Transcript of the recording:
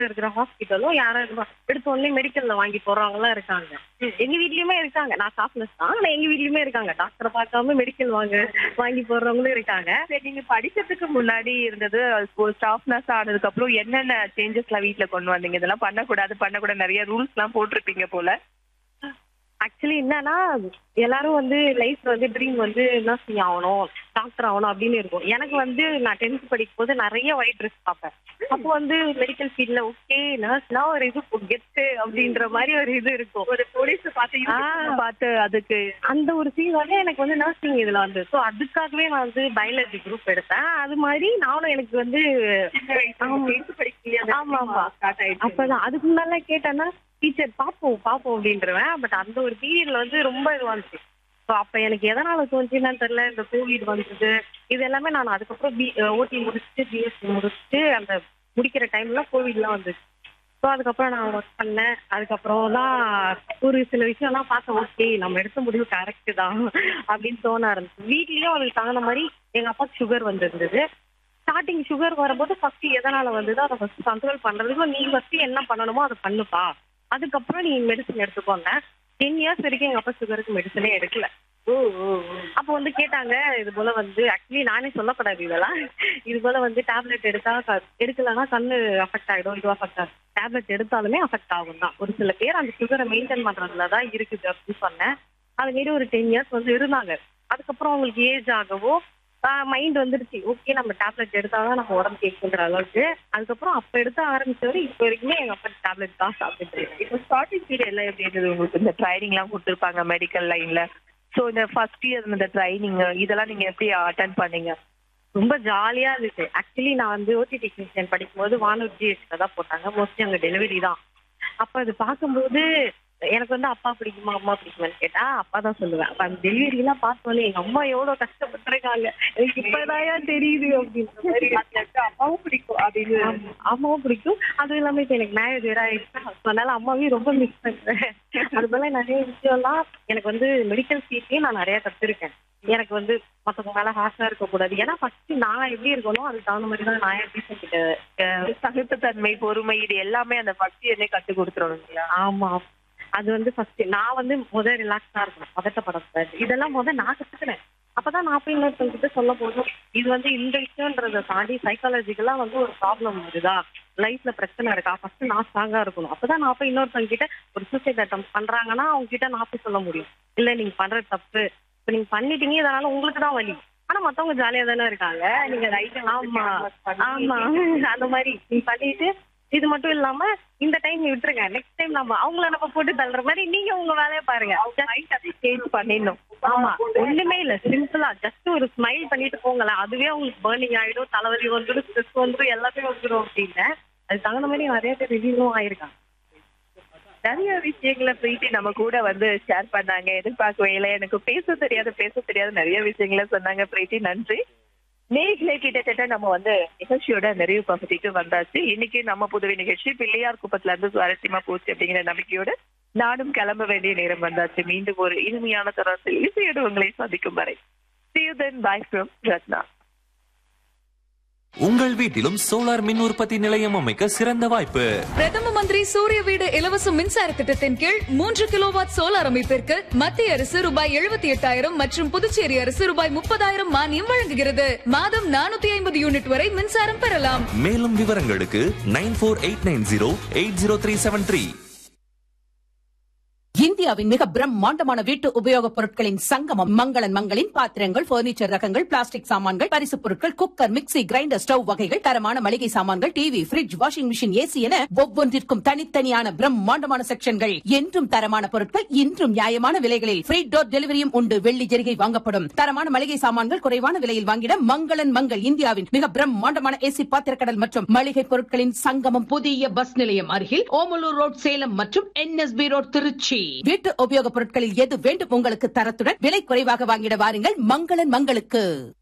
இருக்கிற ஹாஸ்பிட்டலும் யாரும் எடுத்த உடனே மெடிக்கல்ல வாங்கி போறவங்கலாம் இருக்காங்க எங்க வீட்லயுமே இருக்காங்க நான் ஸ்டாஃப்னஸ் தான் ஆனா எங்க வீட்லயுமே இருக்காங்க டாக்டரை பார்க்காம மெடிக்கல் வாங்க வாங்கி போடுறவங்களும் இருக்காங்க சரி நீங்க படிக்கிறதுக்கு முன்னாடி இருந்தது ஒரு ஸ்டாஃப் நர்ஸ் ஆனதுக்கு அப்புறம் என்னென்ன சேஞ்சஸ் எல்லாம் வீட்ல கொண்டு வந்தீங்க இதெல்லாம் பண்ணக்கூடாது பண்ணக்கூடாது நிறைய ரூல்ஸ் எல்லாம் போட்டிருப்பீங்க போல ஆக்சுவலி என்னன்னா எல்லாரும் வந்து லைஃப்ல வந்து ட்ரீம் வந்து நர்சிங் ஆகணும் டாக்டர் ஆகணும் அப்படின்னு இருக்கும் எனக்கு வந்து நான் டென்த் படிக்கும் போது நிறைய ஒயிட் ட்ரெஸ் பார்ப்பேன் அப்போ வந்து மெடிக்கல் ஃபீல்ட்ல ஓகே நர்ஸ்னா ஒரு இது கெத்து அப்படின்ற மாதிரி ஒரு இது இருக்கும் ஒரு போலீஸ் பார்த்து ஆ. பார்த்து அதுக்கு அந்த ஒரு ஃபீல் வந்து எனக்கு வந்து நர்சிங் இதுல வந்து ஸோ அதுக்காகவே நான் வந்து பயாலஜி குரூப் எடுத்தேன் அது மாதிரி நானும் எனக்கு வந்து ஆமா. ஆமா, ஆமா. அப்பதான் அதுக்கு முன்னால கேட்டேன்னா டீச்சர் பாப்போம் பாப்போம் அப்படின்றவேன் பட் அந்த ஒரு பீரியட்ல வந்து ரொம்ப இதுவா இருந்துச்சு ஸோ அப்ப எனக்கு எதனால தோணுச்சுன்னு தெரியல இந்த கோவிட் வந்தது இது எல்லாமே நான் அதுக்கப்புறம் பி ஓடி முடிச்சுட்டு பிஎஸ்சி முடிச்சுட்டு அந்த முடிக்கிற டைம்ல கோவிட்லாம் வந்துச்சு ஸோ அதுக்கப்புறம் நான் ஒர்க் பண்ணேன் அதுக்கப்புறம் தான் ஒரு சில விஷயம்லாம் பார்த்தேன் ஓகே நம்ம எடுத்த முடிவு கரெக்ட் தான் அப்படின்னு தோண ஆரம்பிச்சு வீட்லயும் அதுக்கு தகுந்த மாதிரி எங்க அப்பாவுக்கு சுகர் வந்திருந்தது ஸ்டார்டிங் சுகர் வரும்போது ஃபர்ஸ்ட் எதனால வந்ததோ அதை ஃபர்ஸ்ட் கண்ட்ரோல் பண்றதுக்கு நீ ஃபர்ஸ்ட் என்ன பண்ணணுமோ அதை பண்ணுப்பா அதுக்கப்புறம் நீ மெடிசன் எடுத்துக்கோங்க டென் இயர்ஸ் வரைக்கும் எங்க அப்பா சுகருக்கு மெடிசனே எடுக்கல அப்போ வந்து கேட்டாங்க இது போல வந்து ஆக்சுவலி நானே சொல்லக்கூடாது இதெல்லாம் இது போல வந்து டேப்லெட் எடுத்தா க- எடுக்கலைன்னா கண்ணு அஃபெக்ட் ஆயிடும் இது அஃபெக்ட் ஆகும் டேப்லெட் எடுத்தாலுமே அஃபெக்ட் ஆகும் தான் ஒரு சில பேர் அந்த சுகரை மெயின்டைன் பண்றதுல தான் இருக்குது அப்படின்னு சொன்னேன் அது மாரி ஒரு டென் இயர்ஸ் வந்து இருந்தாங்க அதுக்கப்புறம் அவங்களுக்கு ஏஜ் ஆகவோ மைண்ட் வந்துருச்சு ஓகே நம்ம டேப்லெட் எடுத்தாதான் நம்ம உடம்பு கேட்குன்ற அளவுக்கு அதுக்கப்புறம் அப்ப எடுத்த ஆரம்பிச்சவரை இப்போ வரைக்குமே எங்க அப்பா டேப்லெட் தான் சாப்பிட்டு இப்போ ஸ்டார்டிங் பீரியட் எல்லாம் எப்படி இருந்தது உங்களுக்கு இந்த ட்ரைனிங் எல்லாம் கொடுத்துருப்பாங்க மெடிக்கல் லைன்ல சோ இந்த ஃபர்ஸ்ட் இயர் இந்த ட்ரைனிங் இதெல்லாம் நீங்க எப்படி அட்டன் பண்ணீங்க ரொம்ப ஜாலியா இருந்துச்சு ஆக்சுவலி நான் வந்து ஓடி டெக்னீஷியன் படிக்கும்போது வானூர் ஜிஹெச்ல தான் போட்டாங்க மோஸ்ட்லி அங்க டெலிவரி தான் அப்ப அது பார்க்கும்போது எனக்கு வந்து அப்பா பிடிக்குமா அம்மா பிடிக்குமான்னு கேட்டா அப்பா தான் சொல்லுவேன் அப்ப அந்த டெலிவரி எல்லாம் பார்த்தோன்னே எங்க அம்மா எவ்வளவு கஷ்டப்பட்டிருக்காங்க எனக்கு இப்பதான் தெரியுது அப்படின்ற மாதிரி அப்பாவும் பிடிக்கும் அப்படின்னு ஆமா, அம்மாவும் பிடிக்கும் அதுவும் இல்லாம இப்ப எனக்கு மேரேஜ் வேற ஆயிடுச்சு அதனால அம்மாவையும் ரொம்ப மிஸ் பண்றேன் அது போல நிறைய விஷயம்லாம் எனக்கு வந்து மெடிக்கல் சீட்லயும் நான் நிறைய கத்துருக்கேன் எனக்கு வந்து மத்தவங்க மேல ஹாஷா இருக்க கூடாது ஏன்னா ஃபர்ஸ்ட் நான் எப்படி இருக்கணும் அதுக்கு தகுந்த மாதிரி தான் நான் எப்படி கிட்ட அஹ், சகிப்புத்தன்மை பொறுமை இது எல்லாமே அந்த ஃபர்ஸ்ட் இயர்லயே கத்து கொடுத்துரும் இல்லையா ஆமா அது வந்து ஃபர்ஸ்ட் நான் வந்து முத ரிலாக்ஸா இருக்கணும் பதட்டப்படக்கூடாது இதெல்லாம் முத நான் கத்துக்கிறேன் அப்பதான் நான் போய் இன்னொருத்தவங்க சொல்ல போதும் இது வந்து இந்த விஷயம்ன்றதை தாண்டி சைக்காலஜிக்கலா வந்து ஒரு ப்ராப்ளம் வருதா லைஃப்ல பிரச்சனை இருக்கா ஃபர்ஸ்ட் நான் ஸ்ட்ராங்கா இருக்கணும் அப்பதான் நான் போய் இன்னொருத்தவங்க கிட்ட ஒரு சூசைட் அட்டம் பண்றாங்கன்னா அவங்க கிட்ட நான் போய் சொல்ல முடியும் இல்ல நீங்க பண்றது தப்பு இப்ப நீங்க பண்ணிட்டீங்க இதனால உங்களுக்கு தான் வலி ஆனா மத்தவங்க ஜாலியா தானே இருக்காங்க நீங்க ரைட் ஆமா ஆமா அந்த மாதிரி நீங்க பண்ணிட்டு இது மட்டும் இல்லாம இந்த டைம் விட்டுருங்க நெக்ஸ்ட் டைம் நம்ம அவங்கள நம்ம போட்டு தள்ளுற மாதிரி நீங்க உங்க வேலையை பாருங்க சேஞ்ச் பண்ணிடணும் ஆமா ஒண்ணுமே இல்ல சிம்பிளா ஜஸ்ட் ஒரு ஸ்மைல் பண்ணிட்டு போங்களேன் அதுவே உங்களுக்கு பேர்னிங் ஆயிடும் தலைவலி வந்துடும் ஸ்ட்ரெஸ் வந்துடும் எல்லாத்தையும் வந்துடும் அப்படின்னு அதுக்கு தகுந்த மாதிரி நிறைய பேர் ரிவ்யூவும் ஆயிருக்காங்க நிறைய விஷயங்களை பிரீத்தி நம்ம கூட வந்து ஷேர் பண்ணாங்க எதிர்பார்க்கவே இல்லை எனக்கு பேச தெரியாது பேச தெரியாது நிறைய விஷயங்களை சொன்னாங்க பிரீத்தி நன்றி நேர்களே கிட்டத்தட்ட நம்ம வந்து நிகழ்ச்சியோட நிறைவு பகுதிக்கு வந்தாச்சு இன்னைக்கு நம்ம புதுவை நிகழ்ச்சி பிள்ளையார் குப்பத்துல இருந்து சுவாரஸ்யமா போச்சு அப்படிங்கிற நம்பிக்கையோட நானும் கிளம்ப வேண்டிய நேரம் வந்தாச்சு மீண்டும் ஒரு இனிமையான தருணத்தில் இசையோடு உங்களை சந்திக்கும் வரை See you then. Bye from Ratna உங்கள் வீட்டிலும் சோலார் மின் உற்பத்தி நிலையம் அமைக்க சிறந்த வாய்ப்பு பிரதம மந்திரி சூரிய வீடு இலவச மின்சார திட்டத்தின் கீழ் மூன்று கிலோவாட் சோலார் அமைப்பிற்கு மத்திய அரசு ரூபாய் எழுபத்தி எட்டாயிரம் மற்றும் புதுச்சேரி அரசு ரூபாய் முப்பதாயிரம் மானியம் வழங்குகிறது மாதம் நானூத்தி ஐம்பது யூனிட் வரை மின்சாரம் பெறலாம் மேலும் விவரங்களுக்கு nine four eight nine zero eight zero three seven three இந்தியாவின் மிக பிரம்மாண்டமான வீட்டு உபயோகப் பொருட்களின் சங்கமம் மங்களன் மங்களின் பாத்திரங்கள் பர்னிச்சர் ரகங்கள் பிளாஸ்டிக் சாமான்கள் பரிசுப் பொருட்கள் குக்கர் மிக்ஸி கிரைண்டர் ஸ்டவ் வகைகள் தரமான மளிகை சாமான்கள் TV fridge washing machine AC என ஒவ்வொன்றிற்கும் தனித்தனியான பிரம்மாண்டமான செக்ஷன்கள் என்றும் தரமான பொருட்கள் இன்றும் நியாயமான விலைகளில் ஃப்ரீ டோர் டெலிவரியும் உண்டு வெள்ளி ஜெரிகை வாங்கப்படும் தரமான மளிகை சாமான்கள் குறைவான விலையில் வாங்கிட மங்களன் மங்கள் இந்தியாவின் மிக பிரம்மாண்டமான ஏசி பாத்திரக்கடல் மற்றும் மளிகை பொருட்களின் சங்கமம் புதிய பஸ் நிலையம் அருகில் ஓமலூர் ரோட் சேலம் மற்றும் என்எஸ்பி ரோட் திருச்சி வீட்டு உபயோகப் பொருட்களில் எது வேண்டும் உங்களுக்கு தரத்துடன் விலை குறைவாக வாங்கிட வாருங்கள் மங்களன் மங்களுக்கு